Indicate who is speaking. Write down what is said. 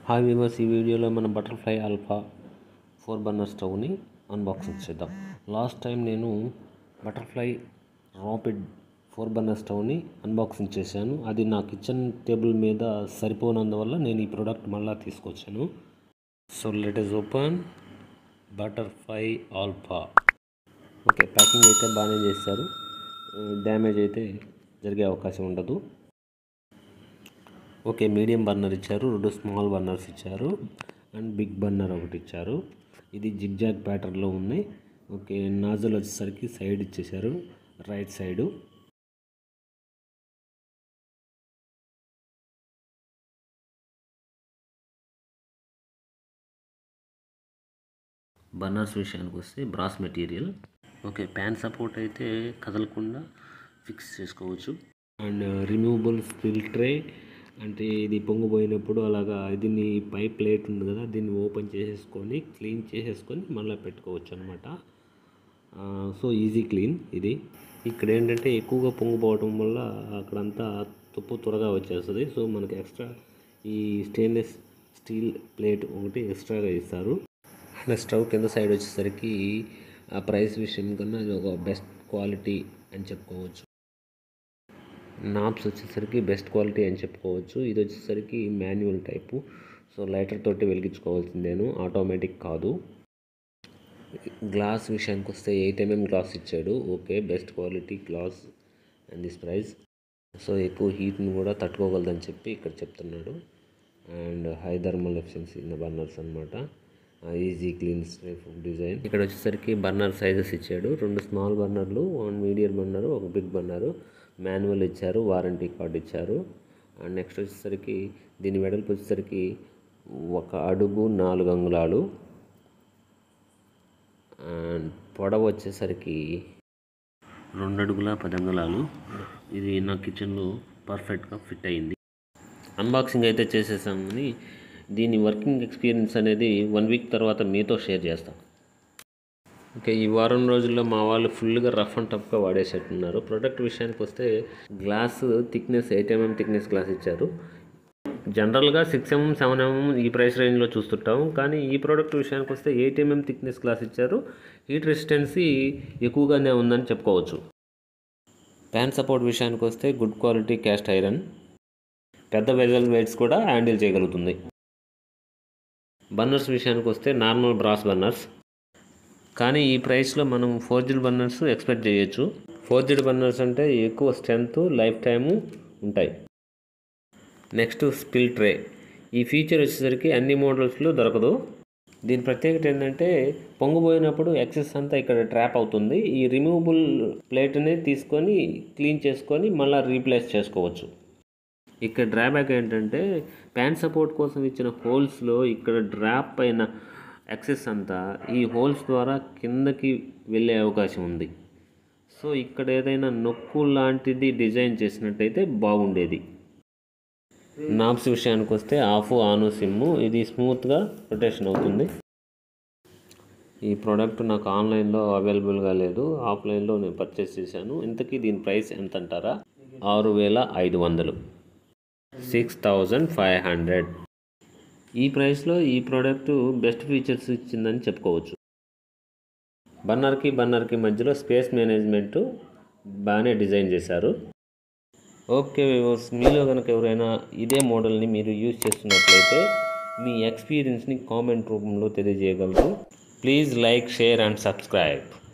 Speaker 1: hi viewers ఈ వీడియోలో మనం బటర్ఫ్లై ఆల్ఫా ఫోర్ బర్నర్ స్టవ్ని అన్బాక్సింగ్ చేద్దాం లాస్ట్ టైం నేను బటర్ఫ్లై రాపిడ్ ఫోర్ బర్నర్ స్టవ్ని అన్బాక్సింగ్ చేశాను అది నా కిచెన్ టేబుల్ మీద సరిపోనందువల్ల నేను ఈ ప్రోడక్ట్ మళ్ళీ తీసుకొచ్చాను so let us open Butterfly Alpha okay packing అయితే బాగానే చేశారు డ్యామేజ్ అయితే జరిగే అవకాశం ఉండదు ఓకే మీడియం బర్నర్ ఇచ్చారు రెండు స్మాల్ బర్నర్స్ ఇచ్చారు అండ్ బిగ్ బర్నర్ ఒకటి ఇచ్చారు ఇది జిగ్జాగ్ ప్యాటర్న్లో ఉంది ఓకే నాజల్ వచ్చేసరికి సైడ్ ఇచ్చేసారు రైట్ సైడు బర్నర్స్ విషయానికి వస్తే brass material okay pan support అయితే కదలకుండా ఫిక్స్ చేసుకోవచ్చు అండ్ రిమూవబుల్ స్పిల్ ట్రే అంటే ఇది పొంగిపోయినప్పుడు అలాగా దీన్ని పై ప్లేట్ ఉంది కదా దీన్ని ఓపెన్ చేసేసుకొని క్లీన్ చేసేసుకొని మళ్ళీ పెట్టుకోవచ్చు అనమాట సో ఈజీ క్లీన్ ఇది ఇక్కడ ఏంటంటే ఎక్కువగా పొంగిపోవటం వల్ల అక్కడంతా తుప్పు త్వరగా వచ్చేస్తుంది సో మనకి ఎక్స్ట్రా ఈ స్టెయిన్లెస్ స్టీల్ ప్లేట్ ఒకటి ఎక్స్ట్రాగా ఇస్తారు అండ్ స్టవ్ కింద సైడ్ వచ్చేసరికి ఆ ప్రైస్ విషయం కన్నా ఇది ఒక బెస్ట్ క్వాలిటీ అని చెప్పుకోవచ్చు నాబ్స్ వచ్చేసరికి బెస్ట్ క్వాలిటీ అని చెప్పుకోవచ్చు ఇది వచ్చేసరికి మాన్యువల్ టైపు సో లైటర్ తోటి వెలిగించుకోవాల్సిందేను ఆటోమేటిక్ కాదు గ్లాస్ విషయానికి వస్తే ఎయిట్ ఎంఎం గ్లాస్ ఇచ్చాడు okay best quality glass and this price so ఎక్కువ హీట్ని కూడా తట్టుకోగలదని చెప్పి ఇక్కడ చెప్తున్నాడు and high thermal efficiency in burners అనమాట ఈజీ క్లీన్ స్ట్రైఫ్ డిజైన్ ఇక్కడ వచ్చేసరికి బర్నర్ సైజెస్ ఇచ్చాడు రెండు స్మాల్ బర్నర్లు వన్ మీడియం బర్నర్ ఒక బిగ్ బర్నరు మాన్యువల్ ఇచ్చారు వారంటీ కార్డు ఇచ్చారు అండ్ నెక్స్ట్ వచ్చేసరికి దీని వెడల్పు వచ్చేసరికి ఒక అడుగు నాలుగు అంగుళాలు అండ్ పొడవు వచ్చేసరికి రెండు అడుగుల పది అంగుళాలు ఇది నా కిచెన్లో పర్ఫెక్ట్గా ఫిట్ అయింది అన్బాక్సింగ్ అయితే చేసేసామని దీని వర్కింగ్ ఎక్స్పీరియన్స్ అనేది వన్ వీక్ తర్వాత మీతో షేర్ చేస్తాం ఓకే ఈ వారం రోజుల్లో మా వాళ్ళు ఫుల్గా రఫ్ అండ్ టఫ్గా వాడేసేట్టున్నారు ప్రొడక్ట్ విషయానికి వస్తే glass thickness eight mm thickness glass ఇచ్చారు జనరల్గా సిక్స్ ఎంఎం సెవెన్ ఎంఎం ఈ ప్రైస్ రేంజ్లో చూస్తుంటాం కానీ ఈ ప్రోడక్ట్ విషయానికి వస్తే ఎయిట్ ఎంఎం థిక్నెస్ గ్లాస్ ఇచ్చారు హీట్ రెసిస్టెన్సీ ఎక్కువగానే ఉందని చెప్పుకోవచ్చు ప్యాన్ సపోర్ట్ విషయానికి వస్తే గుడ్ క్వాలిటీ క్యాస్ట్ ఐరన్ పెద్ద వెజల్ వెయిట్స్ కూడా హ్యాండిల్ చేయగలుగుతుంది బర్నర్స్ విషయానికి వస్తే నార్మల్ బ్రాస్ బర్నర్స్ కానీ ఈ ప్రైస్లో మనం ఫోర్జిడ్ బర్నర్స్ ఎక్స్పెక్ట్ చేయొచ్చు ఫోర్జిడ్ బర్నర్స్ అంటే ఎక్కువ స్ట్రెంత్ లైఫ్ టైము ఉంటాయి నెక్స్ట్ స్పిల్ ట్రే ఈ ఫీచర్ వచ్చేసరికి అన్ని మోడల్స్లో దొరకదు దీని ప్రత్యేకత ఏంటంటే పొంగిపోయినప్పుడు ఎక్సెస్ అంతా ఇక్కడ ట్రాప్ అవుతుంది ఈ రిమూవబుల్ ప్లేట్ని తీసుకొని క్లీన్ చేసుకొని మళ్ళీ రీప్లేస్ చేసుకోవచ్చు ఇక్కడ డ్రాబ్యాక్ ఏంటంటే ప్యాంట్ సపోర్ట్ కోసం ఇచ్చిన హోల్స్లో ఇక్కడ డ్రాప్ అయిన యాక్సెస్ అంతా ఈ హోల్స్ ద్వారా కిందకి వెళ్ళే అవకాశం ఉంది సో ఇక్కడ ఏదైనా నొక్కు లాంటిది డిజైన్ చేసినట్టయితే బాగుండేది నాబ్స్ విషయానికి వస్తే ఆఫ్ ఆను సిమ్ము ఇది స్మూత్గా రొటేషన్ అవుతుంది ఈ ప్రోడక్ట్ నాకు ఆన్లైన్లో అవైలబుల్గా లేదు ఆఫ్లైన్లో నేను పర్చేస్ చేశాను ఇంతకీ దీని ప్రైస్ ఎంత అంటారా ఆరు వేల ఐదు వందలు సిక్స్ థౌజండ్ ఫైవ్ హండ్రెడ్ ఈ ప్రైస్లో ఈ ప్రోడక్ట్ బెస్ట్ ఫీచర్స్ ఇచ్చిందని చెప్పుకోవచ్చు బన్నర్కి బన్నర్కి మధ్యలో స్పేస్ మేనేజ్మెంట్ బాగానే డిజైన్ చేశారు ఓకే వివర్స్ మీలో కనుక ఎవరైనా ఇదే మోడల్ని మీరు యూజ్ చేస్తున్నట్లయితే మీ ఎక్స్పీరియన్స్ని కామెంట్ రూపంలో తెలియజేయగలరు please like share and subscribe